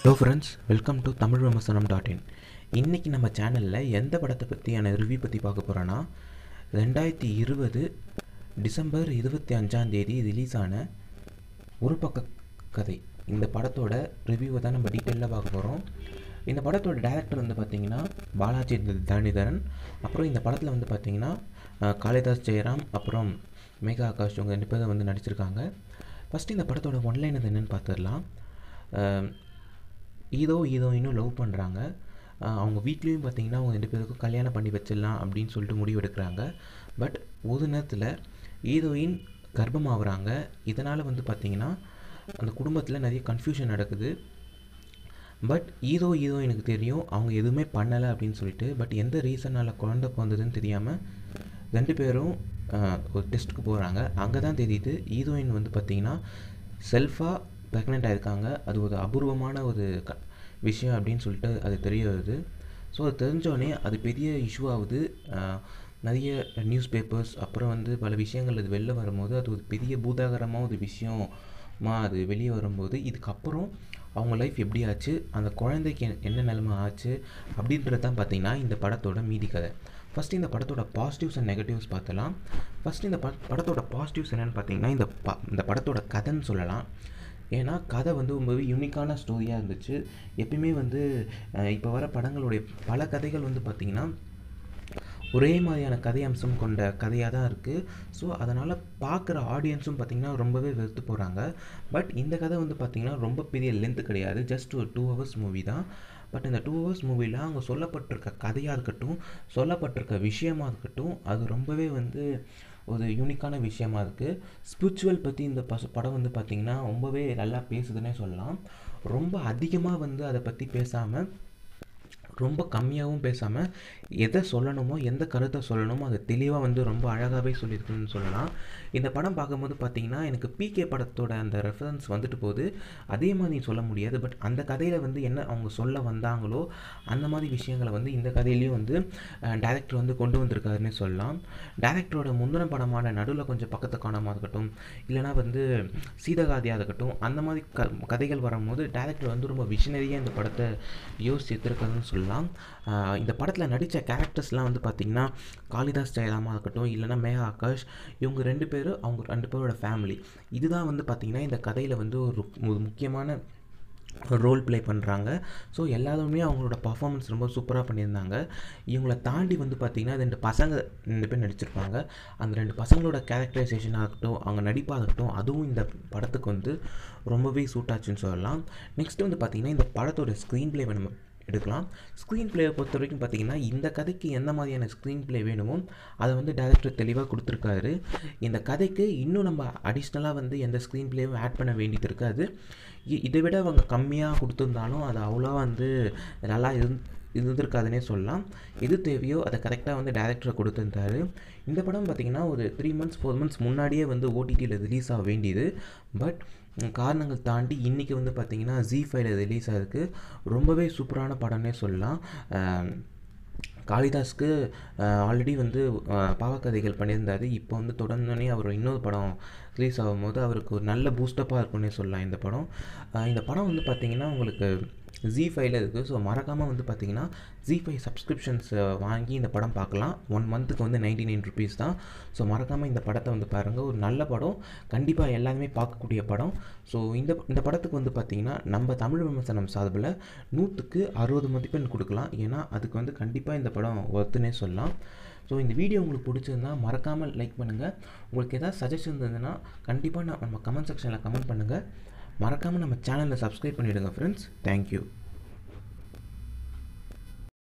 hello friends welcome to Tamil Vimarsanam dot இன் இன்றைக்கி நம்ம சேனலில் எந்த படத்தை பற்றியான ரிவ்யூ பற்றி பார்க்க போகிறோன்னா ரெண்டாயிரத்தி இருபது டிசம்பர் இருபத்தி அஞ்சாம் தேதி ரிலீஸ் ஆன ஒரு பக்க கதை இந்த படத்தோட ரிவ்யூவை தான் நம்ம டீட்டெயிலாக பார்க்க போகிறோம் இந்த படத்தோட டேரக்டர் வந்து பார்த்திங்கன்னா பாலாஜி தரணிதரன் அப்புறம் இந்த படத்தில் வந்து பார்த்திங்கன்னா அஹ், காளிதாஸ் ஜெயராம் அப்புறம் மேகா ஆகாஷ் இவங்க ரெண்டு பேரும் வந்து நடிச்சிருக்காங்க ஃபஸ்ட்டு இந்த படத்தோட ஒன்லைன் என்னென்னு பார்த்துடலாம் அஹ், ஹீரோ ஹீரோயினும் லவ் பண்ணுறாங்க அவங்க வீட்லேயும் பார்த்தீங்கன்னா அவங்க ரெண்டு பேருக்கும் கல்யாணம் பண்ணி வச்சிடலாம் அப்படின்னு சொல்லிட்டு முடிவு எடுக்கிறாங்க பட் ஒரு நேரத்தில் ஹீரோயின் கர்ப்பமாகறாங்க இதனால் வந்து பார்த்திங்கன்னா அந்த குடும்பத்தில் நிறைய கன்ஃபியூஷன் நடக்குது பட் ஹீரோ ஹீரோயினுக்கு தெரியும் அவங்க எதுவுமே பண்ணலை அப்படின்னு சொல்லிட்டு பட் எந்த ரீசனால் குழந்தை பிறந்ததுன்னு தெரியாமல் ரெண்டு பேரும் ஆஹ், ஒரு டெஸ்ட்டுக்கு போகிறாங்க அங்கே தான் தெரியுது ஹீரோயின் வந்து பார்த்திங்கன்னா செல்ஃபாக ப்ரெக்னென்ட் ஆயிருக்காங்க அது ஒரு அபூர்வமான ஒரு க விஷயம் அப்படின்னு சொல்லிட்டு அது தெரிய வருது ஸோ அது தெரிஞ்சோடனே அது பெரிய இஷ்யூ ஆகுது ஆஹ், நிறைய நியூஸ் பேப்பர்ஸ் அப்புறம் வந்து பல விஷயங்கள் அது வெளில வரும்போது அது ஒரு பெரிய பூதாகரமாக ஒரு விஷயமா அது வெளியே வரும்போது இதுக்கப்புறம் அவங்க லைஃப் எப்படி ஆச்சு அந்த குழந்தைக்கு என்ன- என்ன நிலைமை ஆச்சு அப்படின்றது தான் பார்த்தீங்கன்னா இந்த படத்தோட மீதி கதை ஃபஸ்ட்டு இந்த படத்தோட பாசிட்டிவ்ஸ் அண்ட் நெகட்டிவ்ஸ் பார்த்தலாம் ஃபஸ்ட்டு இந்த பட படத்தோட பாசிட்டிவ்ஸ் என்னென்னு பார்த்தீங்கன்னா இந்த ப இந்த படத்தோட கதைன்னு சொல்லலாம் ஏன்னா கதை வந்து ரொம்பவே யூனிக்கான ஸ்டோரியாக இருந்துச்சு எப்பயுமே வந்து இப்போ வர படங்களுடைய பல கதைகள் வந்து பார்த்திங்கன்னா ஒரே மாதிரியான கதை அம்சம் கொண்ட கதையாக தான் இருக்குது ஸோ அதனால் பார்க்குற ஆடியன்ஸும் பார்த்திங்கன்னா ரொம்பவே வெறுத்து போகிறாங்க பட் இந்த கதை வந்து பார்த்திங்கன்னா ரொம்ப பெரிய லென்த் கிடையாது ஜஸ்ட் ஒரு டூ ஹவர்ஸ் மூவி தான் பட் இந்த டூ ஹவர்ஸ் மூவியில் அவங்க சொல்லப்பட்டிருக்க கதையாக இருக்கட்டும் சொல்லப்பட்டிருக்க விஷயமா இருக்கட்டும் அது ரொம்பவே வந்து ஒரு யூனிக்கான விஷயமா இருக்குது ஸ்பிரிச்சுவல் பற்றி இந்த பச படம் வந்து பார்த்திங்கன்னா ரொம்பவே நல்லா பேசுதுன்னே சொல்லலாம் ரொம்ப அதிகமாக வந்து அதை பற்றி பேசாமல் ரொம்ப கம்மியாகவும் பேசாமல் எதை சொல்லணுமோ எந்த கருத்தை சொல்லணுமோ அதை தெளிவாக வந்து ரொம்ப அழகாகவே சொல்லியிருக்குன்னு சொல்லலாம் இந்த படம் பார்க்கும்போது பார்த்தீங்கன்னா எனக்கு பிகே படத்தோட அந்த ரெஃபரன்ஸ் வந்துட்டு போகுது அதே மாதிரி சொல்ல முடியாது பட் அந்த கதையில் வந்து என்ன அவங்க சொல்ல வந்தாங்களோ அந்த மாதிரி விஷயங்களை வந்து இந்த கதையிலையும் வந்து டேரக்டர் வந்து கொண்டு வந்திருக்காருன்னே சொல்லலாம் டேரக்டரோட முந்தின படமான நடுவில் கொஞ்சம் பக்கத்தை காணாமல் இருக்கட்டும் இல்லைனா வந்து சீதகாதியாக இருக்கட்டும் அந்த மாதிரி க கதைகள் வரும்போது டேரக்டர் வந்து ரொம்ப விஷனரியாக இந்த படத்தை யோசிச்சு எடுத்திருக்காருன்னு சொல்லலாம் ஆஹ் இந்த படத்தில் நடித்த கேரக்டர்ஸ்லாம் வந்து பார்த்திங்கன்னா காளிதாஸ் ஜெயராமா இருக்கட்டும் இல்லைனா மேகா ஆகாஷ் இவங்க ரெண்டு பேரும் அவங்க ரெண்டு பேரோட ஃபேமிலி இதுதான் வந்து பார்த்திங்கன்னா இந்த கதையில் வந்து ஒரு ஒரு முக்கியமான ரோல் ப்ளே பண்ணுறாங்க ஸோ எல்லாருமே அவங்களோட பர்ஃபார்மன்ஸ் ரொம்ப சூப்பராக பண்ணியிருந்தாங்க இவங்கள தாண்டி வந்து பார்த்திங்கன்னா ரெண்டு பசங்க ரெண்டு பேர் நடிச்சிருப்பாங்க அந்த ரெண்டு பசங்களோட கேரக்டரைசேஷனாக இருக்கட்டும் அவங்க நடிப்பாக இருக்கட்டும் அதுவும் இந்த படத்துக்கு வந்து ரொம்பவே சூட் ஆச்சுன்னு சொல்லலாம் நெக்ஸ்ட் வந்து பார்த்திங்கன்னா இந்த படத்தோட ஸ்க்ரீன் ப்ளே நம்ம எடுக்கலாம் ஸ்க்ரீன் ப்ளேயை பொறுத்த வரைக்கும் பார்த்தீங்கன்னா இந்த கதைக்கு எந்த மாதிரியான ஸ்க்ரீன் ப்ளே வேணுமோ அதை வந்து டேரக்டர் தெளிவாக கொடுத்துருக்காரு இந்த கதைக்கு இன்னும் நம்ம அடிஷ்னலாக வந்து எந்த ஸ்க்ரீன் ப்ளேயும் ஆட் பண்ண வேண்டியது இருக்காது இ- இதை விட அவங்க கம்மியாக கொடுத்துருந்தாலும் அது அவ்வளோவா வந்து நல்லா இருந் இருந்திருக்காதுன்னே சொல்லலாம் எது தேவையோ அதை கரெக்டாக வந்து டேரக்டர் கொடுத்துருந்தாரு இந்த படம் பார்த்திங்கன்னா ஒரு த்ரீ மந்த்ஸ் ஃபோர் மந்த்ஸ் முன்னாடியே வந்து ஓடிடியில் ரிலீஸ் ஆக வேண்டியது பட் காரணங்கள் தாண்டி இன்றைக்கி வந்து பார்த்திங்கன்னா ஜி ஃபைவ்ல ரிலீஸ் ஆகிருக்கு ரொம்பவே சூப்பரான படம்னே சொல்லலாம் அஹ் காளிதாஸ்க்கு ஆல்ரெடி வந்து அஹ், பாவக்கதைகள் பண்ணியிருந்தாரு இப்போ வந்து தொடர்ந்தோடனே அவர் இன்னொரு படம் ரிலீஸ் ஆகும்போது அவருக்கு ஒரு நல்ல பூஸ்டப்பாக இருக்கும்னே சொல்லலாம் இந்த படம் அஹ், இந்த படம் வந்து பார்த்திங்கன்னா உங்களுக்கு ஜி ஃபைவ்ல இருக்குது ஸோ மறக்காமல் வந்து பார்த்தீங்கன்னா ஜி ஃபைவ் சப்ஸ்கிரிப்ஷன்ஸ் வாங்கி இந்த படம் பார்க்கலாம் ஒன் மந்த்துக்கு வந்து நைன்டி நைன் ருபீஸ் தான் ஸோ மறக்காமல் இந்த படத்தை வந்து பாருங்கள் ஒரு நல்ல படம் கண்டிப்பாக எல்லாருமே பார்க்கக்கூடிய படம் ஸோ இந்த இந்த படத்துக்கு வந்து பார்த்திங்கன்னா நம்ம தமிழ் விமர்சனம் சார்பில் நூற்றுக்கு அறுபது மதிப்பெண் கொடுக்கலாம் ஏன்னா அதுக்கு வந்து கண்டிப்பாக இந்த படம் ஒர்த்துனே சொல்லலாம் ஸோ இந்த வீடியோ உங்களுக்கு பிடிச்சிருந்தா மறக்காமல் லைக் பண்ணுங்கள் உங்களுக்கு எதாவது சஜஷன் இருந்ததுன்னா கண்டிப்பாக நான் நம்ம கமெண்ட் செக்ஷனில் கமெண்ட் பண்ணுங்கள் மறக்காமல் நம்ம சேனலை சப்ஸ்கிரைப் பண்ணிவிடுங்க ஃப்ரெண்ட்ஸ் தேங்க்யூ